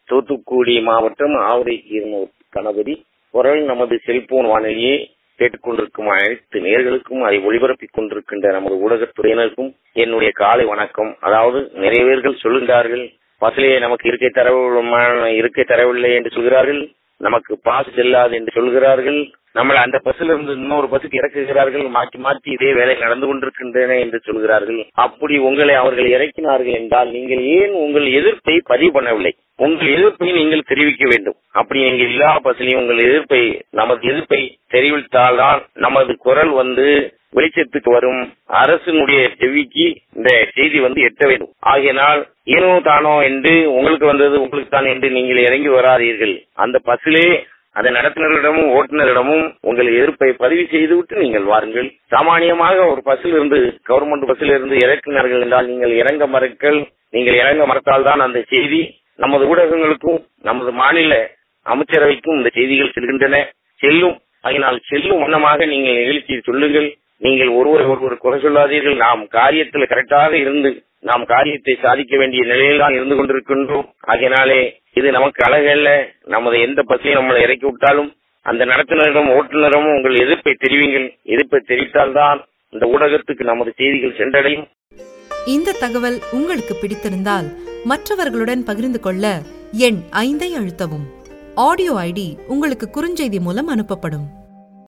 தூத்துக்குடி மாவட்டம் ஆவரை கீரனூர் கணபதி குரல் நமது செல்போன் வானொலியை கேட்டுக்கொண்டிருக்கும் அனைத்து நேர்களுக்கும் அதை ஒளிபரப்பிக் கொண்டிருக்கின்ற நமது ஊடகத்துறையினருக்கும் என்னுடைய காலை வணக்கம் அதாவது நிறைய பேர்கள் சொல்லுகிறார்கள் பஸ்ஸிலே நமக்கு இருக்கை தரவு இருக்கை தரவில்லை என்று சொல்கிறார்கள் நமக்கு பாஸ் செல்லாது என்று சொல்கிறார்கள் நம்மளை அந்த பஸ்ல இருந்து இன்னொரு பஸ்ஸுக்கு இறக்குகிறார்கள் மாற்றி மாற்றி இதே வேலை நடந்து கொண்டிருக்கின்றன என்று சொல்கிறார்கள் அப்படி உங்களை அவர்கள் இறக்கினார்கள் என்றால் நீங்கள் ஏன் உங்கள் எதிர்ப்பை பதிவு பண்ணவில்லை உங்கள் எதிர்ப்பை நீங்கள் தெரிவிக்க வேண்டும் அப்படி நீங்கள் எல்லா பஸ்லையும் உங்கள் எதிர்ப்பை நமது எதிர்ப்பை தெரிவித்தால்தான் நமது குரல் வந்து வெளிச்சத்துக்கு வரும் அரசினுடைய செவிக்கு இந்த செய்தி வந்து எட்ட வேண்டும் ஆகையினால் ஏனோ தானோ என்று உங்களுக்கு வந்தது உங்களுக்கு தான் என்று நீங்கள் இறங்கி வராதீர்கள் அந்த பஸ்ஸிலே அந்த நடத்துனரிடமும் ஓட்டுநரிடமும் உங்கள் எதிர்ப்பை பதிவு செய்துவிட்டு நீங்கள் வாருங்கள் சாமானியமாக ஒரு பஸ்ஸில் இருந்து கவர்மெண்ட் பஸ்ஸில் இருந்து இறக்கினார்கள் என்றால் நீங்கள் இறங்க மறுக்கல் நீங்கள் இறங்க மறுத்தால் தான் அந்த செய்தி நமது ஊடகங்களுக்கும் நமது மாநில அமைச்சரவைக்கும் இந்த செய்திகள் செல்கின்றன செல்லும் அதனால் செல்லும் வண்ணமாக நீங்கள் நிகழ்ச்சியை சொல்லுங்கள் நீங்கள் ஒருவர் ஒருவர் குறை சொல்லாதீர்கள் நாம் காரியத்தில் கரெக்டாக இருந்து நாம் காரியத்தை சாதிக்க வேண்டிய நிலையில் தான் இருந்து கொண்டிருக்கின்றோம் ஆகையினாலே இது நமக்கு அழகல்ல நமது எந்த பஸ்ஸையும் நம்மளை இறக்கி விட்டாலும் அந்த நடத்துனரிடம் ஓட்டுநரும் உங்கள் எதிர்ப்பை தெரிவிங்கள் எதிர்ப்பை தெரிவித்தால்தான் இந்த ஊடகத்துக்கு நமது செய்திகள் சென்றடையும் இந்த தகவல் உங்களுக்கு பிடித்திருந்தால் மற்றவர்களுடன் பகிர்ந்து கொள்ள எண் ஐந்தை அழுத்தவும் ஆடியோ ஐடி உங்களுக்கு குறுஞ்செய்தி மூலம் அனுப்பப்படும்